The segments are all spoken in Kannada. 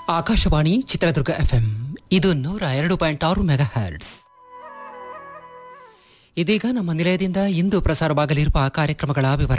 ಆಕಾಶವಾಣಿ ಚಿತ್ರದುರ್ಗ ಎಫ್ಎಂ ಇದು ನೂರ ಎರಡು ಪಾಯಿಂಟ್ ಆರು ಮೆಗಾ ಹರ್ಟ್ಸ್ ಇದೀಗ ನಮ್ಮ ನಿಲಯದಿಂದ ಇಂದು ಪ್ರಸಾರವಾಗಲಿರುವ ಕಾರ್ಯಕ್ರಮಗಳ ವಿವರ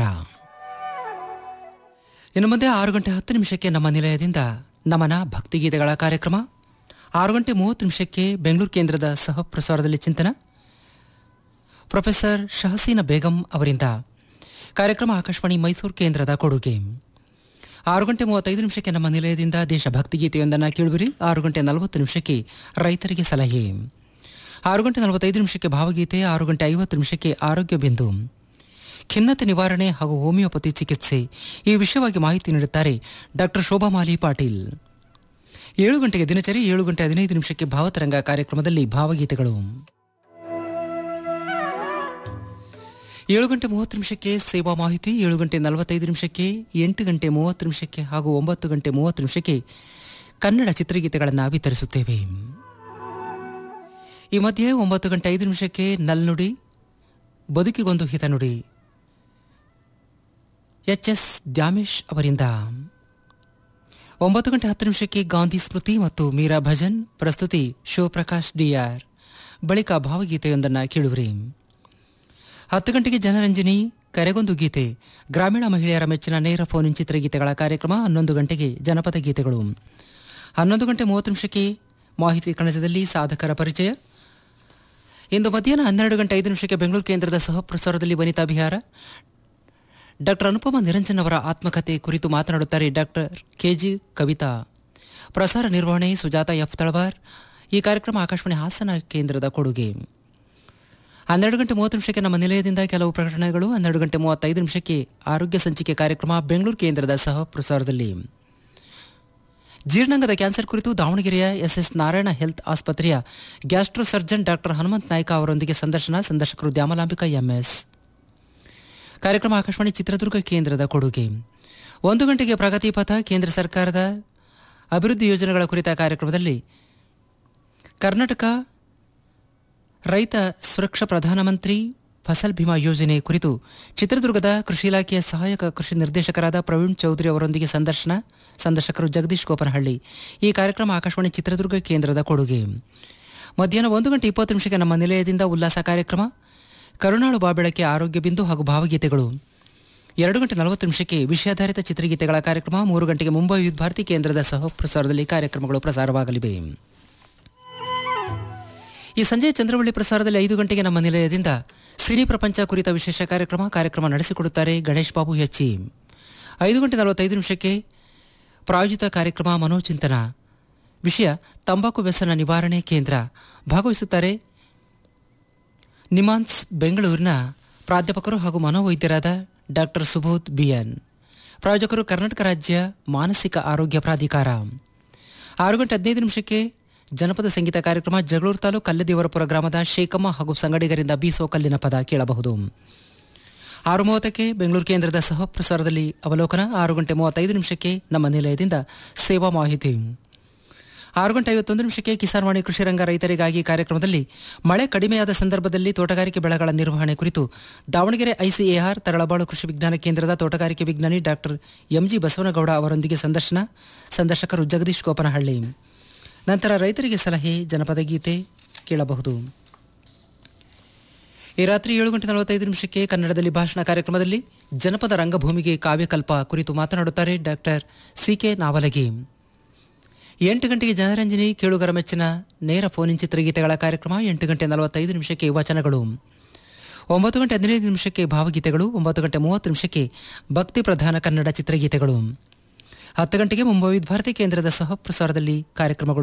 ಇನ್ನು ಮುಂದೆ ಆರು ಗಂಟೆ ಹತ್ತು ನಿಮಿಷಕ್ಕೆ ನಮ್ಮ ನಿಲಯದಿಂದ ನಮನ ಭಕ್ತಿಗೀತೆಗಳ ಕಾರ್ಯಕ್ರಮ ಆರು ಗಂಟೆ ಮೂವತ್ತು ನಿಮಿಷಕ್ಕೆ ಬೆಂಗಳೂರು ಕೇಂದ್ರದ ಸಹ ಪ್ರಸಾರದಲ್ಲಿ ಚಿಂತನ ಪ್ರೊಫೆಸರ್ ಶಹಸೀನ ಬೇಗಂ ಅವರಿಂದ ಕಾರ್ಯಕ್ರಮ ಆಕಾಶವಾಣಿ ಮೈಸೂರು ಕೇಂದ್ರದ ಕೊಡುಗೆ ಆರು ಗಂಟೆ ಮೂವತ್ತೈದು ನಿಮಿಷಕ್ಕೆ ನಮ್ಮ ನಿಲಯದಿಂದ ದೇಶಭಕ್ತಿ ಗೀತೆಯೊಂದನ್ನು ಕೇಳುವಿರಿ ಆರು ಗಂಟೆ ನಲವತ್ತು ನಿಮಿಷಕ್ಕೆ ರೈತರಿಗೆ ಸಲಹೆ ಆರು ಗಂಟೆ ನಲವತ್ತೈದು ನಿಮಿಷಕ್ಕೆ ಭಾವಗೀತೆ ಆರು ಗಂಟೆ ಐವತ್ತು ನಿಮಿಷಕ್ಕೆ ಆರೋಗ್ಯ ಬಿಂದು ಖಿನ್ನತೆ ನಿವಾರಣೆ ಹಾಗೂ ಹೋಮಿಯೋಪತಿ ಚಿಕಿತ್ಸೆ ಈ ವಿಷಯವಾಗಿ ಮಾಹಿತಿ ನೀಡುತ್ತಾರೆ ಡಾಕ್ಟರ್ ಶೋಭಾ ಮಾಲಿ ಪಾಟೀಲ್ ಏಳು ಗಂಟೆಗೆ ದಿನಚರಿ ಏಳು ಗಂಟೆ ಹದಿನೈದು ನಿಮಿಷಕ್ಕೆ ಭಾವತರಂಗ ಕಾರ್ಯಕ್ರಮದಲ್ಲಿ ಭಾವಗೀತೆಗಳು ಏಳು ಗಂಟೆ ಮೂವತ್ತು ನಿಮಿಷಕ್ಕೆ ಸೇವಾ ಮಾಹಿತಿ ಏಳು ಗಂಟೆ ನಲವತ್ತೈದು ನಿಮಿಷಕ್ಕೆ ಎಂಟು ಗಂಟೆ ಮೂವತ್ತು ನಿಮಿಷಕ್ಕೆ ಹಾಗೂ ಒಂಬತ್ತು ಗಂಟೆ ಮೂವತ್ತು ನಿಮಿಷಕ್ಕೆ ಕನ್ನಡ ಚಿತ್ರಗೀತೆಗಳನ್ನು ವಿತರಿಸುತ್ತೇವೆ ಈ ಮಧ್ಯೆ ಒಂಬತ್ತು ಗಂಟೆ ಐದು ನಿಮಿಷಕ್ಕೆ ನಲ್ನುಡಿ ಬದುಕಿಗೊಂದು ಹಿತನುಡಿ ಎಚ್ ಎಸ್ ದ್ಯಾಮೇಶ್ ಅವರಿಂದ ಒಂಬತ್ತು ಗಂಟೆ ಹತ್ತು ನಿಮಿಷಕ್ಕೆ ಗಾಂಧಿ ಸ್ಮೃತಿ ಮತ್ತು ಮೀರಾ ಭಜನ್ ಪ್ರಸ್ತುತಿ ಶಿವಪ್ರಕಾಶ್ ಡಿಆರ್ ಬಳಿಕ ಭಾವಗೀತೆಯೊಂದನ್ನು ಕೇಳುವಿರಿ ಹತ್ತು ಗಂಟೆಗೆ ಜನರಂಜನಿ ಕರೆಗೊಂದು ಗೀತೆ ಗ್ರಾಮೀಣ ಮಹಿಳೆಯರ ಮೆಚ್ಚಿನ ನೇರ ಫೋನ್ ಇನ್ ಚಿತ್ರಗೀತೆಗಳ ಕಾರ್ಯಕ್ರಮ ಹನ್ನೊಂದು ಗಂಟೆಗೆ ಜನಪದ ಗೀತೆಗಳು ಹನ್ನೊಂದು ಗಂಟೆ ಮೂವತ್ತು ನಿಮಿಷಕ್ಕೆ ಮಾಹಿತಿ ಕಣಜದಲ್ಲಿ ಸಾಧಕರ ಪರಿಚಯ ಇಂದು ಮಧ್ಯಾಹ್ನ ಹನ್ನೆರಡು ಗಂಟೆ ಐದು ನಿಮಿಷಕ್ಕೆ ಬೆಂಗಳೂರು ಕೇಂದ್ರದ ಸಹ ಪ್ರಸಾರದಲ್ಲಿ ವನಿತಾ ಬಿಹಾರ ಡಾಕ್ಟರ್ ಅನುಪಮ ನಿರಂಜನ್ ಅವರ ಆತ್ಮಕಥೆ ಕುರಿತು ಮಾತನಾಡುತ್ತಾರೆ ಡಾಕ್ಟರ್ ಕೆಜಿ ಕವಿತಾ ಪ್ರಸಾರ ನಿರ್ವಹಣೆ ಸುಜಾತ ಎಫ್ ತಳವಾರ್ ಈ ಕಾರ್ಯಕ್ರಮ ಆಕಾಶವಾಣಿ ಹಾಸನ ಕೇಂದ್ರದ ಕೊಡುಗೆ ಹನ್ನೆರಡು ಗಂಟೆ ಮೂವತ್ತು ನಿಮಿಷಕ್ಕೆ ನಮ್ಮ ನಿಲಯದಿಂದ ಕೆಲವು ಪ್ರಕಟಣೆಗಳು ಹನ್ನೆರಡು ಗಂಟೆ ಮೂವತ್ತೈದು ನಿಮಿಷಕ್ಕೆ ಆರೋಗ್ಯ ಸಂಚಿಕೆ ಕಾರ್ಯಕ್ರಮ ಬೆಂಗಳೂರು ಕೇಂದ್ರದ ಸಹ ಪ್ರಸಾರದಲ್ಲಿ ಜೀರ್ಣಾಂಗದ ಕ್ಯಾನ್ಸರ್ ಕುರಿತು ದಾವಣಗೆರೆಯ ಎಸ್ಎಸ್ ನಾರಾಯಣ ಹೆಲ್ತ್ ಆಸ್ಪತ್ರೆಯ gastro surgeon doctor Hanumanth Naik ಅವರೊಂದಿಗೆ ಸಂದರ್ಶನ ಸಂದರ್ಶಕರು ದ್ಯಾಮಲಾಂಬಿಕಾ ಎಂಎಸ್ ಕಾರ್ಯಕ್ರಮ ಆಕಾಶವಾಣಿ ಚಿತ್ರದುರ್ಗ ಕೇಂದ್ರದ ಕೊಡುಗೆ ಒಂದು ಗಂಟೆಗೆ ಪ್ರಗತಿ ಪಥ ಕೇಂದ್ರ ಸರ್ಕಾರದ ಅಭಿವೃದ್ಧಿ ಯೋಜನೆಗಳ ಕುರಿತ ಕಾರ್ಯಕ್ರಮದಲ್ಲಿ ಕರ್ನಾಟಕ ರೈತ ಸುರಕ್ಷಾ ಪ್ರಧಾನಮಂತ್ರಿ ಫಸಲ್ ಬಿಮಾ ಯೋಜನೆ ಕುರಿತು ಚಿತ್ರದುರ್ಗದ ಕೃಷಿ ಇಲಾಖೆಯ ಸಹಾಯಕ ಕೃಷಿ ನಿರ್ದೇಶಕರಾದ ಪ್ರವೀಣ್ ಚೌಧರಿ ಅವರೊಂದಿಗೆ ಸಂದರ್ಶನ ಸಂದರ್ಶಕರು ಜಗದೀಶ್ ಗೋಪನಹಳ್ಳಿ ಈ ಕಾರ್ಯಕ್ರಮ ಆಕಾಶವಾಣಿ ಚಿತ್ರದುರ್ಗ ಕೇಂದ್ರದ ಕೊಡುಗೆ ಮಧ್ಯಾಹ್ನ ಒಂದು ಗಂಟೆ ಇಪ್ಪತ್ತು ನಿಮಿಷಕ್ಕೆ ನಮ್ಮ ನಿಲಯದಿಂದ ಉಲ್ಲಾಸ ಕಾರ್ಯಕ್ರಮ ಕರುಣಾಳು ಬಾಬೆಳಕ್ಕೆ ಆರೋಗ್ಯ ಬಿಂದು ಹಾಗೂ ಭಾವಗೀತೆಗಳು ಎರಡು ಗಂಟೆ ನಲವತ್ತು ನಿಮಿಷಕ್ಕೆ ವಿಷಯಾಧಾರಿತ ಚಿತ್ರಗೀತೆಗಳ ಕಾರ್ಯಕ್ರಮ ಮೂರು ಗಂಟೆಗೆ ಮುಂಬೈ ವಿದ್ಯುತ್ ಭಾರತಿ ಕೇಂದ್ರದ ಸಹ ಪ್ರಸಾರದಲ್ಲಿ ಕಾರ್ಯಕ್ರಮಗಳು ಪ್ರಸಾರವಾಗಲಿವೆ ಈ ಸಂಜೆ ಚಂದ್ರವಳ್ಳಿ ಪ್ರಸಾರದಲ್ಲಿ ಐದು ಗಂಟೆಗೆ ನಮ್ಮ ನಿಲಯದಿಂದ ಸಿನಿ ಪ್ರಪಂಚ ಕುರಿತ ವಿಶೇಷ ಕಾರ್ಯಕ್ರಮ ಕಾರ್ಯಕ್ರಮ ನಡೆಸಿಕೊಡುತ್ತಾರೆ ಗಣೇಶ್ ಬಾಬು ಹೆಚ್ಚಿ ಐದು ಗಂಟೆ ನಲವತ್ತೈದು ನಿಮಿಷಕ್ಕೆ ಪ್ರಾಯೋಜಿತ ಕಾರ್ಯಕ್ರಮ ಮನೋಚಿಂತನ ವಿಷಯ ತಂಬಾಕು ವ್ಯಸನ ನಿವಾರಣೆ ಕೇಂದ್ರ ಭಾಗವಹಿಸುತ್ತಾರೆ ನಿಮಾನ್ಸ್ ಬೆಂಗಳೂರಿನ ಪ್ರಾಧ್ಯಾಪಕರು ಹಾಗೂ ಮನೋವೈದ್ಯರಾದ ಡಾಕ್ಟರ್ ಸುಬೋಧ್ ಬಿಎನ್ ಪ್ರಾಯೋಜಕರು ಕರ್ನಾಟಕ ರಾಜ್ಯ ಮಾನಸಿಕ ಆರೋಗ್ಯ ಪ್ರಾಧಿಕಾರ ಆರು ಗಂಟೆ ಹದಿನೈದು ನಿಮಿಷಕ್ಕೆ ಜನಪದ ಸಂಗೀತ ಕಾರ್ಯಕ್ರಮ ಜಗಳೂರು ತಾಲೂಕು ಕಲ್ಲದೇವರಪುರ ಗ್ರಾಮದ ಶೇಖಮ್ಮ ಹಾಗೂ ಸಂಗಡಿಗರಿಂದ ಬೀಸೋ ಕಲ್ಲಿನ ಪದ ಕೇಳಬಹುದು ಆರು ಮೂವತ್ತಕ್ಕೆ ಬೆಂಗಳೂರು ಕೇಂದ್ರದ ಸಹ ಪ್ರಸಾರದಲ್ಲಿ ಅವಲೋಕನ ಆರು ಗಂಟೆ ಮೂವತ್ತೈದು ನಿಮಿಷಕ್ಕೆ ನಮ್ಮ ನಿಲಯದಿಂದ ಸೇವಾ ಮಾಹಿತಿ ಆರು ಗಂಟೆ ಐವತ್ತೊಂದು ನಿಮಿಷಕ್ಕೆ ಕಿಸಾನ್ವಾಣಿ ಕೃಷಿ ರಂಗ ರೈತರಿಗಾಗಿ ಕಾರ್ಯಕ್ರಮದಲ್ಲಿ ಮಳೆ ಕಡಿಮೆಯಾದ ಸಂದರ್ಭದಲ್ಲಿ ತೋಟಗಾರಿಕೆ ಬೆಳೆಗಳ ನಿರ್ವಹಣೆ ಕುರಿತು ದಾವಣಗೆರೆ ಐಸಿಎಆರ್ ತರಳಬಾಳು ಕೃಷಿ ವಿಜ್ಞಾನ ಕೇಂದ್ರದ ತೋಟಗಾರಿಕೆ ವಿಜ್ಞಾನಿ ಡಾಕ್ಟರ್ ಎಂಜಿ ಬಸವನಗೌಡ ಅವರೊಂದಿಗೆ ಸಂದರ್ಶನ ಸಂದರ್ಶಕರು ಜಗದೀಶ್ ಗೋಪನಹಳ್ಳಿ ನಂತರ ರೈತರಿಗೆ ಸಲಹೆ ಜನಪದ ಗೀತೆ ಕೇಳಬಹುದು ಈ ರಾತ್ರಿ ಏಳು ಗಂಟೆ ನಲವತ್ತೈದು ನಿಮಿಷಕ್ಕೆ ಕನ್ನಡದಲ್ಲಿ ಭಾಷಣ ಕಾರ್ಯಕ್ರಮದಲ್ಲಿ ಜನಪದ ರಂಗಭೂಮಿಗೆ ಕಾವ್ಯಕಲ್ಪ ಕುರಿತು ಮಾತನಾಡುತ್ತಾರೆ ಡಾಕ್ಟರ್ ಸಿ ಕೆ ನಾವಲಗಿ ಎಂಟು ಗಂಟೆಗೆ ಜನರಂಜನಿ ಕೇಳುಗರ ಮೆಚ್ಚಿನ ನೇರ ಫೋನ್ ಇನ್ ಚಿತ್ರಗೀತೆಗಳ ಕಾರ್ಯಕ್ರಮ ಎಂಟು ಗಂಟೆ ನಲವತ್ತೈದು ನಿಮಿಷಕ್ಕೆ ವಚನಗಳು ಒಂಬತ್ತು ಗಂಟೆ ಹದಿನೈದು ನಿಮಿಷಕ್ಕೆ ಭಾವಗೀತೆಗಳು ಒಂಬತ್ತು ಗಂಟೆ ಮೂವತ್ತು ನಿಮಿಷಕ್ಕೆ ಭಕ್ತಿ ಪ್ರಧಾನ ಕನ್ನಡ ಚಿತ್ರಗೀತೆಗಳು ಹತ್ತು ಗಂಟೆಗೆ ಮುಂಬೈ ಭಾರತಿ ಕೇಂದ್ರದ ಸಹ ಪ್ರಸಾರದಲ್ಲಿ ಕಾರ್ಯಕ್ರಮಗಳು